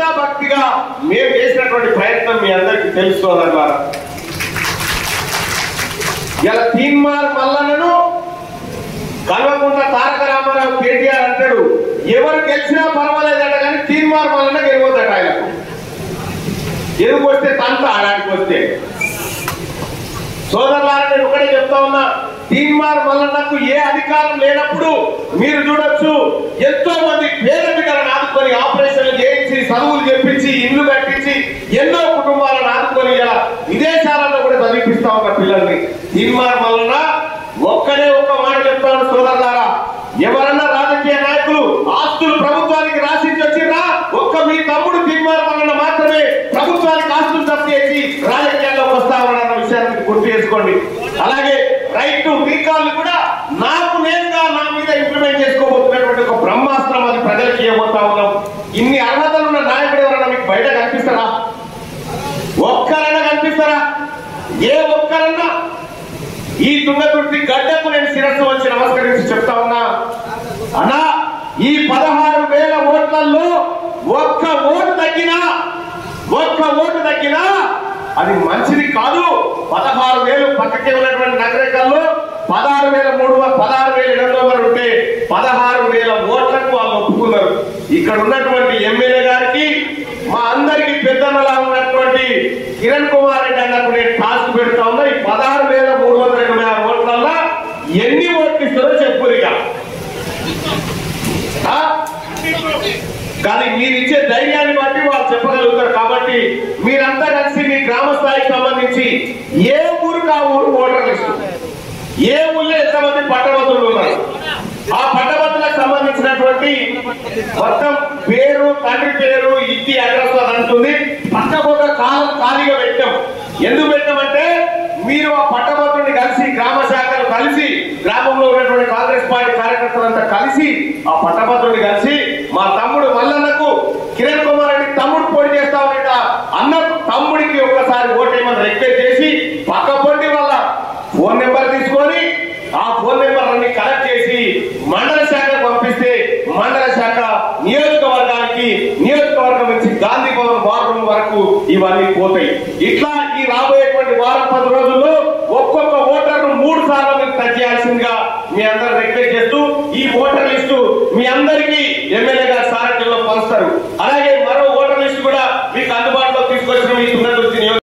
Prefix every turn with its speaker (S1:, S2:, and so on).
S1: శ్రద్ధా భక్తిగా మేము చేసినటువంటి ప్రయత్నం మీ అందరికీ తెలుసుకోవాలి ద్వారా ఇలా తీన్మార్ మల్లన్నను కల్వకుంట్ల తారక రామారావు కేటీఆర్ అంటాడు ఎవరు గెలిచినా పర్వాలేదట కానీ తీన్మార్ మల్లన్న గెలిపోతాడు ఆయనకు ఎందుకు వస్తే తంత ఆడానికి వస్తే సోదరులారా నేను ఒకటే చెప్తా ఉన్నా తీన్మార్ మల్లన్నకు ఏ అధికారం లేనప్పుడు మీరు చూడొచ్చు ఎంతో మంది పేద బిడ్డలను ఆదుకొని ఆపరేషన్లు చేయించి చదువులు చెప్పించి ఇల్లు కట్టించి ఎన్నో కుటుంబాలను ఆదుకొని ఇలా విదేశాలలో కూడా చదివిపిస్తా ఉన్న పిల్లల్ని తీన్మార్ మల్లన్న ఒక్కడే ఒక్క మాట చెప్తాను సోదరులారా ఎవరన్నా రాజకీయ నాయకులు ఆస్తులు ప్రభుత్వానికి రాసించి వచ్చిరా ఒక్క మీ తమ్ముడు తీర్మానం వలన మాత్రమే ప్రభుత్వానికి ఆస్తులు తప్పేసి రాజకీయాల్లోకి వస్తామన్న విషయాన్ని గుర్తు చేసుకోండి అలాగే రైట్ టు రీకాల్ కూడా నాకు నేనుగా నా మీద ఇంప్లిమెంట్ చేసుకోబోతున్నటువంటి ఒక బ్రహ్మాస్త్రం అది ప్రజలకు ఇవ్వబోతా ఉన్నాం ఇన్ని అర్హతలు ఉన్న నాయకుడు ఎవరన్నా మీకు బయట కనిపిస్తారా ఒక్కరైనా కనిపిస్తారా ఏ ఒక్కరన్నా ఈ తుంగతుర్తి గడ్డకు నేను శిరస్సు వచ్చి నమస్కరించి చెప్తా ఉన్నా అన్నా ఈ పదహారు వేల ఓట్లలో ఒక్క ఓటు తగ్గినా ఒక్క ఓటు తగ్గినా అది మంచిది కాదు పదహారు వేలు పక్కకే ఉన్నటువంటి నగరికల్లో పదహారు వేల మూడు వ- పదహారు వేల ఎనిమిది వందలు ఉంటే పదహారు వేల ఓట్లకు వాళ్ళు ఒప్పుకున్నారు ఇక్కడ ఉన్నటువంటి ఎమ్మెల్యే గారికి మా అందరికి పెద్దన్నలా ఉన్నటువంటి కిరణ్ కుమార్ రెడ్డి అన్నకు నేను టాస్క్ పెడతా ఉన్నా ఈ పదహారు వేల మూడు వందల ఎనభై ఆరు ఓట్లల్లో ఎన్ని ఓట్లు ఇస్తారో చెప్పురిగా ఆ? కానీ మీరు ఇచ్చే ధైర్యాన్ని బట్టి వాళ్ళు చెప్పగలుగుతారు కాబట్టి మీరంతా కలిసి మీ గ్రామ స్థాయికి సంబంధించి ఏ ఊరికి ఆ ఊరు ఓటర్ లిస్ట్ ఏ ఊళ్ళో ఎంతమంది పట్టభద్రులు ఉన్నారు ఆ పట్టభద్రులకు సంబంధించినటువంటి మొత్తం పేరు తండ్రి పేరు ఇంటి అడ్రస్ అని అంటుంది పక్కకు ఒక కాలం ఖాళీగా పెట్టాం ఎందుకు పెట్టామంటే మీరు ఆ పట్టభద్రుని కలిసి గ్రామ శాఖలు కలిసి గ్రామంలో ఉన్నటువంటి కాంగ్రెస్ పార్టీ కార్యకర్తలంతా కలిసి ఆ పట్టభద్రుని కలిసి మా తమ్ముడు మల్లన్నకు కిరణ్ కుమార్ రెడ్డి తమ్ముడు పోటీ చేస్తా ఉన్నట అన్న తమ్ముడికి ఒక్కసారి ఓటేయమని రిక్వెస్ట్ చేసి పక్క పొంటి వల్ల ఫోన్ నెంబర్ తీసుకొని ఆ ఫోన్ నెంబర్ అన్ని కలెక్ట్ చేసి మండల శాఖకు పంపిస్తే మండల శాఖ నియోజకవర్గానికి నియోజకవర్గం నుంచి గాంధీ భవన్ వార్ రూమ్ వరకు ఇవన్నీ పోతాయి ఇట్లా ఈ రాబోయేటువంటి వారం పది రోజుల్లో ఒక్కొక్క ఓటర్ను మూడు సార్లు మీరు టచ్ చేయాల్సిందిగా మీ అందరు రిక్వెస్ట్ చేస్తూ ఈ ఓటర్ లిస్టు మీ అందరికీ ఎమ్మెల్యే